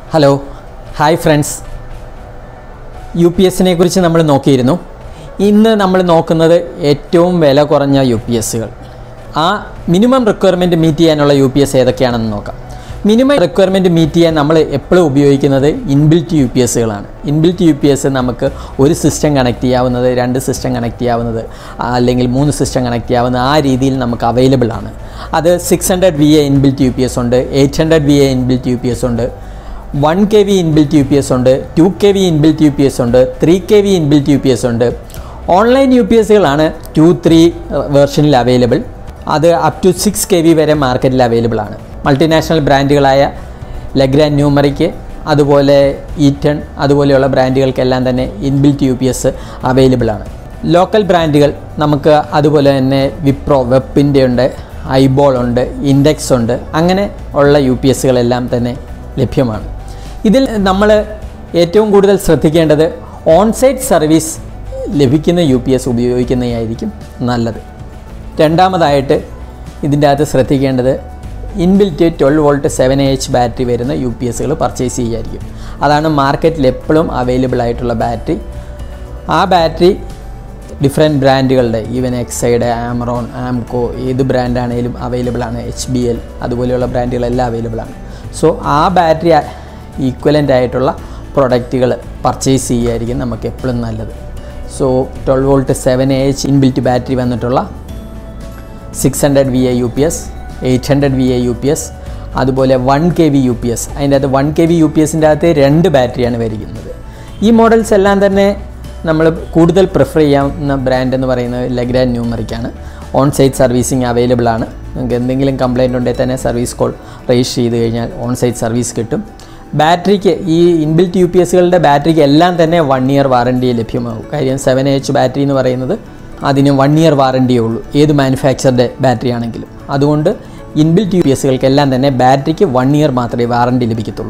hello hi friends U P എസിനെ കുറിച്ച് നമ്മൾ നോക്കിയിരുന്നു ഇന്ന് നമ്മൾ നോക്കുന്നത് ഏറ്റവും വില കുറഞ്ഞ യു പി എസുകൾ ആ മിനിമം റിക്വയർമെൻറ്റ് മീറ്റ് ചെയ്യാനുള്ള യു പി എസ് ഏതൊക്കെയാണെന്ന് നോക്കാം മിനിമം റിക്വയർമെൻറ്റ് മീറ്റ് ചെയ്യാൻ നമ്മൾ എപ്പോഴും ഉപയോഗിക്കുന്നത് ഇൻബിൽറ്റ് യു പി എസുകളാണ് ഇൻബിൽറ്റ് യു പി എസ് നമുക്ക് ഒരു സിസ്റ്റം കണക്ട് ചെയ്യാവുന്നത് രണ്ട് സിസ്റ്റം കണക്ട് ചെയ്യാവുന്നത് അല്ലെങ്കിൽ മൂന്ന് സിസ്റ്റം കണക്ട് ചെയ്യാവുന്ന ആ രീതിയിൽ നമുക്ക് അവൈലബിൾ ആണ് അത് six hundred V A inbuilt U P S ഉണ്ട് eight hundred V A inbuilt U P S ഉണ്ട് one K V inbuilt U P S ഉണ്ട് two K V inbuilt U P S ഉണ്ട് three K V inbuilt U P S ഉണ്ട് online U P എസുകളാണ് two three വേർഷനിൽ available അത് up to six K V വരെ മാർക്കറ്റിൽ available ആണ് multinational ബ്രാൻഡുകളായ ലഗ്രാൻ ന്യൂമറിക്ക് അതുപോലെ ഈറ്റൺ അതുപോലെയുള്ള ബ്രാൻഡുകൾക്കെല്ലാം തന്നെ inbuilt U P S available ആണ് ലോക്കൽ ബ്രാൻഡുകൾ നമുക്ക് അതുപോലെ തന്നെ വിപ്രോ വെപ്പിൻ്റെ ഉണ്ട് ഐബോൾ ഉണ്ട് ഇൻഡെക്സ് ഉണ്ട് അങ്ങനെ ഉള്ള യു പി എസുകളെല്ലാം തന്നെ ലഭ്യമാണ് ഇതിൽ നമ്മൾ ഏറ്റവും കൂടുതൽ ശ്രദ്ധിക്കേണ്ടത് ഓൺസൈറ്റ് സർവീസ് ലഭിക്കുന്ന യു പി എസ് ഉപയോഗിക്കുന്നതായിരിക്കും നല്ലത് രണ്ടാമതായിട്ട് ഇതിൻ്റെ അകത്ത് ശ്രദ്ധിക്കേണ്ടത് inbuilt twelve volt seven H battery വരുന്ന യു പി എസുകൾ പർച്ചേസ് ചെയ്യുമായിരിക്കും അതാണ് മാർക്കറ്റിൽ എപ്പോഴും അവൈലബിൾ ആയിട്ടുള്ള ബാറ്ററി ആ ബാറ്ററി ഡിഫറെൻറ്റ് ബ്രാൻഡുകളുടെ ഈവൻ എക്സൈഡ് ആമറോൺ ആംകോ ഏത് ബ്രാൻഡാണേലും അവൈലബിൾ ആണ് എച്ച് ബി എൽ അതുപോലെയുള്ള ബ്രാൻഡുകളെല്ലാം അവൈലബിൾ ആണ് സോ ആ ബാറ്ററി ഈക്വലൻ്റ് ആയിട്ടുള്ള പ്രൊഡക്റ്റുകൾ പർച്ചേസ് ചെയ്യുകയായിരിക്കും നമുക്ക് എപ്പോഴും നല്ലത് so twelve volt seven H inbuilt battery വന്നിട്ടുള്ള six hundred V A U P S eight hundred V A U P S അതുപോലെ one K V U P S അതിൻ്റെ അകത്ത് one K V U P എസിൻ്റെ അകത്ത് രണ്ട് ബാറ്ററിയാണ് വരിക്കുന്നത് ഈ models എല്ലാം തന്നെ നമ്മൾ കൂടുതൽ പ്രിഫർ ചെയ്യാവുന്ന ബ്രാൻഡ് എന്ന് പറയുന്നത് ലെഗ്രാൻഡ് ന്യൂമറിക്കാണ് ഓൺ സൈറ്റ് സർവീസിങ് അവൈലബിൾ ആണ് നിങ്ങൾക്ക് എന്തെങ്കിലും കംപ്ലയിൻ്റ് ഉണ്ടെങ്കിൽ തന്നെ സർവീസ് കോൾ രജിസ്റ്റർ ചെയ്ത് കഴിഞ്ഞാൽ ഓൺ സൈറ്റ് സർവീസ് കിട്ടും ബാറ്ററിക്ക് ഈ ഇൻബിൽറ്റ് യു പി എസുകളുടെ ബാറ്ററിക്ക് എല്ലാം തന്നെ വൺ ഇയർ വാറണ്ടി ലഭ്യമാകും കാര്യം സെവൻ എച്ച് ബാറ്ററി എന്ന് പറയുന്നത് അതിന് വൺ ഇയർ വാറണ്ടിയേ ഉള്ളൂ ഏത് മാനുഫാക്ചറുടെ ബാറ്ററി ആണെങ്കിലും അതുകൊണ്ട് ഇൻബിൽറ്റ് യു പി എസുകൾക്കെല്ലാം തന്നെ ബാറ്ററിക്ക് വൺ ഇയർ മാത്രമേ വാറണ്ടി ലഭിക്കത്തുള്ളൂ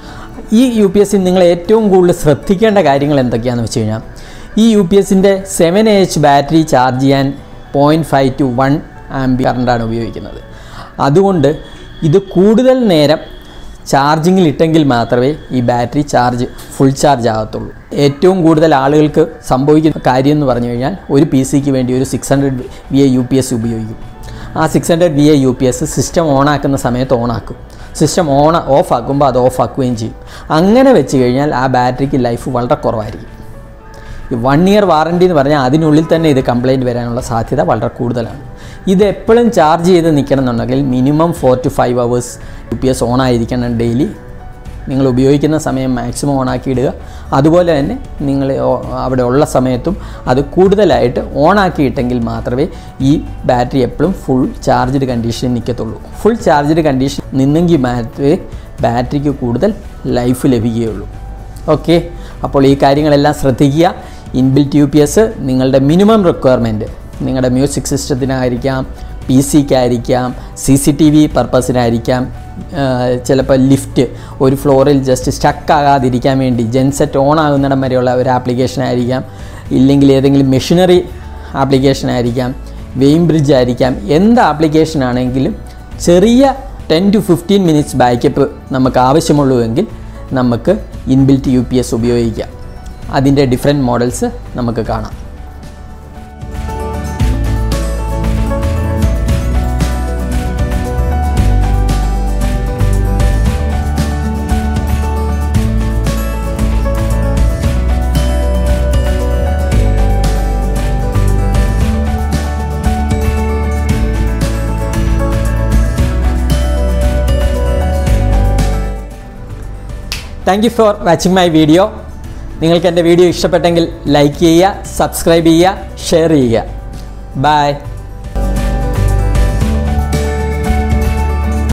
ഈ യു പി എസ്സിൽ നിങ്ങൾ ഏറ്റവും കൂടുതൽ ശ്രദ്ധിക്കേണ്ട കാര്യങ്ങൾ എന്തൊക്കെയാണെന്ന് വെച്ച് കഴിഞ്ഞാൽ ഈ യു പി എസിൻ്റെ സെവൻ എച്ച് ബാറ്ററി ചാർജ് ചെയ്യാൻ point five two one amp കറണ്ടാണ് ഉപയോഗിക്കുന്നത് അതുകൊണ്ട് ഇത് കൂടുതൽ നേരം ചാർജിങ്ങിൽ ഇട്ടെങ്കിൽ മാത്രമേ ഈ ബാറ്ററി ചാർജ് ഫുൾ ചാർജ് ആകത്തുള്ളൂ ഏറ്റവും കൂടുതൽ ആളുകൾക്ക് സംഭവിക്കുന്ന കാര്യം എന്ന് പറഞ്ഞു കഴിഞ്ഞാൽ ഒരു പി സിക്ക് വേണ്ടി ഒരു six hundred V A U P S ഉപയോഗിക്കും ആ six hundred V A U P S system ഓണാക്കുന്ന സമയത്ത് ഓണാക്കും സിസ്റ്റം ഓൺ ഓഫ് ആക്കുമ്പോൾ അത് ഓഫ് ആക്കുകയും ചെയ്യും അങ്ങനെ വെച്ച് കഴിഞ്ഞാൽ ആ ബാറ്ററിക്ക് ലൈഫ് വളരെ കുറവായിരിക്കും ഈ വൺ ഇയർ വാറണ്ടി എന്ന് പറഞ്ഞാൽ അതിനുള്ളിൽ തന്നെ ഇത് കംപ്ലയിൻറ്റ് വരാനുള്ള സാധ്യത വളരെ കൂടുതലാണ് ഇത് എപ്പോഴും ചാർജ് ചെയ്ത് നിൽക്കണം എന്നുണ്ടെങ്കിൽ minimum four to five hours U P S on ആയിരിക്കണം ഡെയിലി നിങ്ങൾ ഉപയോഗിക്കുന്ന സമയം മാക്സിമം ഓണാക്കി ഇടുക അതുപോലെ തന്നെ നിങ്ങൾ അവിടെ ഉള്ള സമയത്തും അത് കൂടുതലായിട്ട് ഓണാക്കിയിട്ടെങ്കിൽ മാത്രമേ ഈ ബാറ്ററി എപ്പോഴും ഫുൾ ചാർജ്ഡ് കണ്ടീഷനിൽ നിൽക്കത്തുള്ളൂ ഫുൾ ചാർജ്ഡ് കണ്ടീഷൻ നിന്നെങ്കിൽ മാത്രമേ ബാറ്ററിക്ക് കൂടുതൽ ലൈഫ് ലഭിക്കുകയുള്ളൂ ഓക്കെ അപ്പോൾ ഈ കാര്യങ്ങളെല്ലാം ശ്രദ്ധിക്കുക ഇൻബിൽറ്റ് യു പി എസ് നിങ്ങളുടെ മിനിമം റിക്വയർമെൻറ്റ് നിങ്ങളുടെ മ്യൂസിക് സിസ്റ്റത്തിനായിരിക്കാം പി സിക്കായിരിക്കാം സി സി ടി വി പർപ്പസിനായിരിക്കാം ചിലപ്പോൾ ലിഫ്റ്റ് ഒരു ഫ്ലോറിൽ ജസ്റ്റ് സ്റ്റക്ക് ആകാതിരിക്കാൻ വേണ്ടി ജെൻസെറ്റ് ഓൺ ആകുന്നിടം വരെയുള്ള ഒരു ആപ്ലിക്കേഷൻ ആയിരിക്കാം ഇല്ലെങ്കിൽ ഏതെങ്കിലും മെഷീനറി ആപ്ലിക്കേഷൻ ആയിരിക്കാം വെയിം ബ്രിഡ്ജ് ആയിരിക്കാം എന്ത് ആപ്ലിക്കേഷൻ ആണെങ്കിലും ചെറിയ ten to fifteen minutes backup നമുക്ക് ആവശ്യമുള്ളൂ എങ്കിൽ നമുക്ക് ഇൻബിൽറ്റ് യു പി എസ് ഉപയോഗിക്കാം അതിൻ്റെ ഡിഫറെൻറ്റ് മോഡൽസ് നമുക്ക് കാണാം thank you for watching my video നിങ്ങൾക്ക് എൻ്റെ വീഡിയോ ഇഷ്ടപ്പെട്ടെങ്കിൽ ലൈക്ക് ചെയ്യുക സബ്സ്ക്രൈബ് ചെയ്യുക ഷെയർ ചെയ്യുക ബൈ